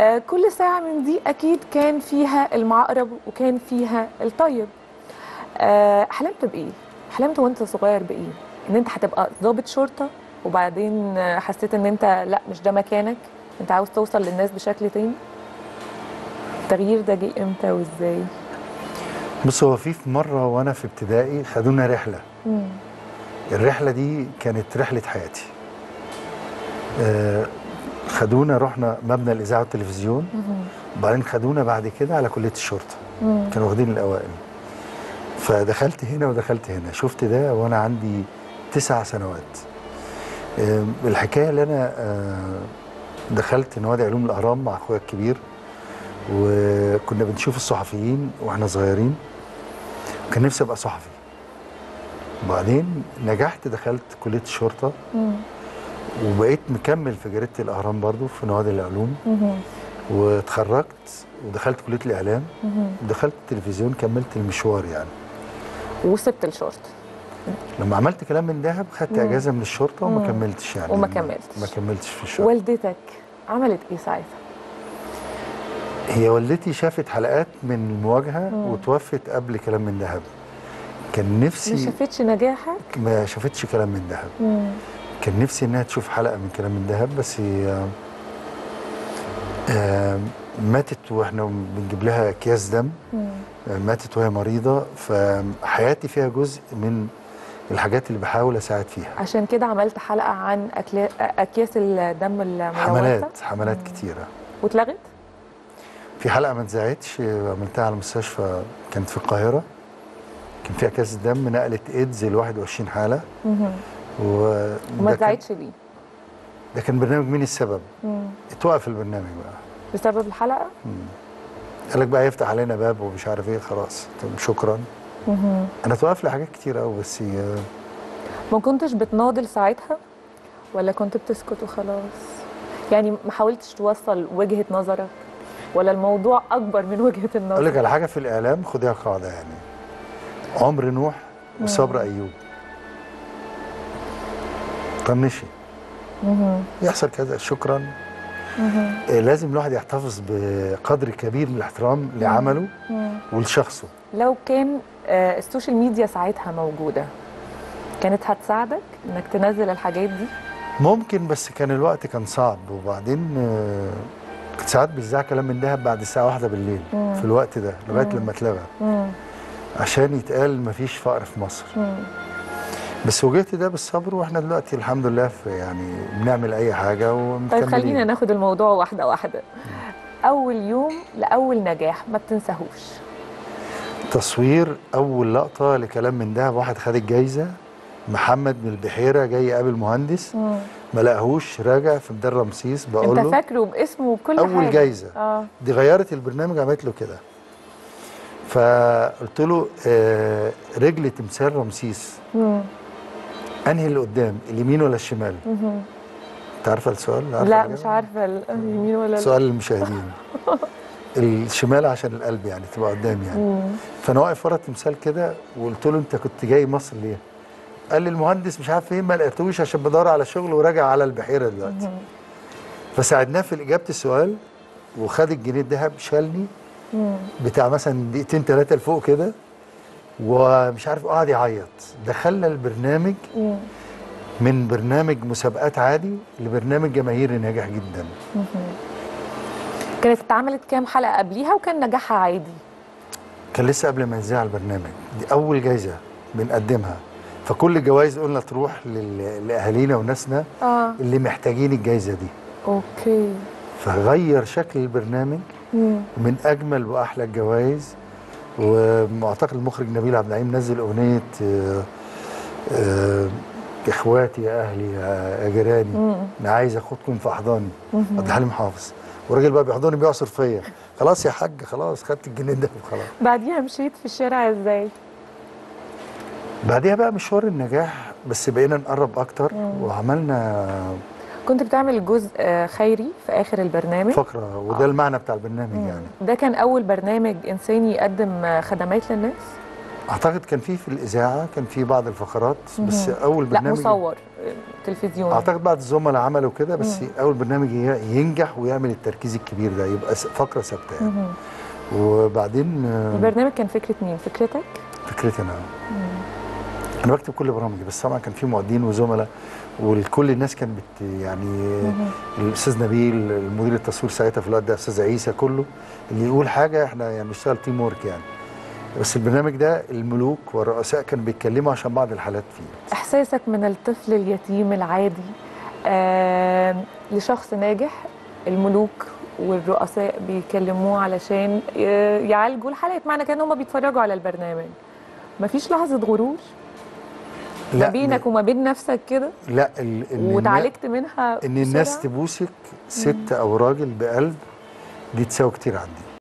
آه كل ساعه من دي اكيد كان فيها المعقرب وكان فيها الطيب آه حلمت بايه حلمت وانت صغير بايه ان انت هتبقى ضابط شرطه وبعدين آه، حسيت ان انت لا مش ده مكانك انت عاوز توصل للناس بشكل تاني التغيير ده جه امتى وازاي بص هو في في مره وانا في ابتدائي خدونا رحله مم. الرحله دي كانت رحله حياتي آه، خدونا رحنا مبنى الاذاعه والتلفزيون مهم. وبعدين خدونا بعد كده على كليه الشرطه مم. كانوا واخدين الاوائل فدخلت هنا ودخلت هنا شفت ده وانا عندي تسع سنوات آم، الحكايه اللي انا آه، دخلت نوادي علوم الاهرام مع اخويا الكبير وكنا بنشوف الصحفيين واحنا صغيرين كان نفسي ابقى صحفي وبعدين نجحت دخلت كليه الشرطه مم. وبقيت مكمل في جريده الاهرام برضو في نوادي العلوم مهم. واتخرجت ودخلت كليه الاعلام مهم. ودخلت التلفزيون كملت المشوار يعني وسبت الشرطه لما عملت كلام من دهب خدت مم. اجازه من الشرطه وما مم. كملتش يعني وما ما- كملتش. ما كملتش في الشرطه والدتك عملت ايه ساعتها هي والدتي شافت حلقات من المواجهه مم. وتوفت قبل كلام من دهب كان ما نفسي شافتش نجاحك ما شافتش كلام من دهب مم. كان نفسي انها تشوف حلقه من كلام من دهب بس هي آه، ماتت واحنا بنجيب لها اكياس دم مم. آه، ماتت وهي مريضه فحياتي فيها جزء من الحاجات اللي بحاول اساعد فيها عشان كده عملت حلقه عن أكلا... اكياس الدم الملوثه حملات حملات مم. كتيره واتلغت في حلقه ما اتذاعتش عملتها على المستشفى كانت في القاهره كان فيها كاس دم نقلت ايدز ل 21 حاله مهم. و وما ده كان- اتذاعتش ليه ده كان برنامج مين السبب مم. اتوقف البرنامج بقى بسبب الحلقه مم. قال لك بقى يفتح علينا باب ومش عارف ايه خلاص طب شكرا مهم. انا اتوقف لي حاجات كتير قوي بس هي- ما كنتش بتناضل ساعتها ولا كنت بتسكت وخلاص يعني ما حاولتش توصل وجهه نظرك ولا الموضوع اكبر من وجهه اقول لك النظر على حاجه في الاعلام خديها قاعده يعني عمر نوح وصبر ايوب طنشي مهم. يحصل كذا شكرا مهم. آه، لازم الواحد يحتفظ بقدر كبير من الاحترام لعمله مم. ولشخصه لو كان آه، السوشيال ميديا ساعتها موجوده كانت هتساعدك انك تنزل الحاجات دي ممكن بس كان الوقت كان صعب وبعدين آه، كنت ساعات بيذاع كلام من دهب بعد الساعه واحدة بالليل مم. في الوقت ده لغايه مم. لما اتلغى مم. عشان يتقال مفيش فقر في مصر مم. بس وجهت ده بالصبر واحنا دلوقتي الحمد لله في يعني بنعمل اي حاجه ومكملين طيب خلينا ناخد الموضوع واحده واحده اول يوم لاول نجاح ما بتنساهوش تصوير اول لقطه لكلام من دهب واحد خد الجايزه محمد من البحيره جاي يقابل مهندس مم. ما لقاهوش راجع في ميدان رمسيس بقول انت له فاكره باسمه وبكل أول حاجه جايزة. اه دي غيرت البرنامج عملت له كده فقلت له آه رجل تمثال رمسيس مم. انهي اللي قدام اليمين ولا الشمال مهم. انت عارفه السؤال عارفة لا الإجابة؟ مش عارفه ال- اليمين ولا لا سؤال للمشاهدين الشمال عشان القلب يعني تبقى قدام يعني مم. فانا واقف ورا التمثال كده وقلت له انت كنت جاي مصر ليه؟ قال لي المهندس مش عارف ايه ما لقيتوش عشان بدور على شغل وراجع على البحيره دلوقتي مهم. فساعدناه في اجابه السؤال وخد الجنيه الذهب شالني مم. بتاع مثلا دقيقتين ثلاثه لفوق كده ومش عارف قعد يعيط دخلنا البرنامج مم. من برنامج مسابقات عادي لبرنامج جماهيري ناجح جدا مهم. كانت اتعملت كام حلقه قبليها وكان نجاحها عادي كان لسه قبل ما يذاع البرنامج دي اول جايزه بنقدمها فكل الجوائز قلنا تروح لل- لاهالينا وناسنا اه اللي محتاجين الجايزه دي اوكي فغير شكل البرنامج مم. من اجمل واحلى الجوائز واعتقد المخرج نبيل عبد العليم نزل اغنيه آه، آه، اخواتي يا اهلي يا جيراني مم. انا عايز اخدكم في احضاني مهم. عبد الحليم حافظ والراجل بقى بيحضني بيعصر فيا خلاص يا حاج خلاص خدت الجنيه ده وخلاص بعديها مشيت في الشارع ازاي بعديها بقى مشوار النجاح بس بقينا نقرب اكتر مم. وعملنا كنت بتعمل جزء آه، خيري في اخر البرنامج فقره وده آه. المعنى بتاع البرنامج مم. يعني ده كان اول برنامج انساني يقدم آه، خدمات للناس اعتقد كان في في الاذاعه كان في بعض الفقرات بس مهم. اول لا برنامج مصور آه، تلفزيون اعتقد بعض الزملاء عملوا كده بس اول برنامج ي- ينجح ويعمل التركيز الكبير ده يبقى س- فقره ثابته يعني مهم. وبعدين آه، البرنامج كان فكره مين فكرتك فكرتي انا انا بكتب كل برامجي بس طبعا كان في معدين وزملاء وكل الناس كانت بت يعني الاستاذ نبيل المدير التصوير ساعتها في الوقت ده استاذ عيسى كله اللي يقول حاجه احنا يعني بنشتغل تيم ورك يعني بس البرنامج ده الملوك والرؤساء كانوا بيتكلموا عشان بعض الحالات فيه احساسك من الطفل اليتيم العادي آه لشخص ناجح الملوك والرؤساء بيكلموه علشان ي- يعالجوا الحالات معنى كان هم بيتفرجوا على البرنامج مفيش لحظه غرور ما بينك وما بين نفسك كده لا ال- ان النا- وتعالجت منها ان الناس بسرعة؟ تبوسك ست او راجل بقلب دي تساوي كتير عندي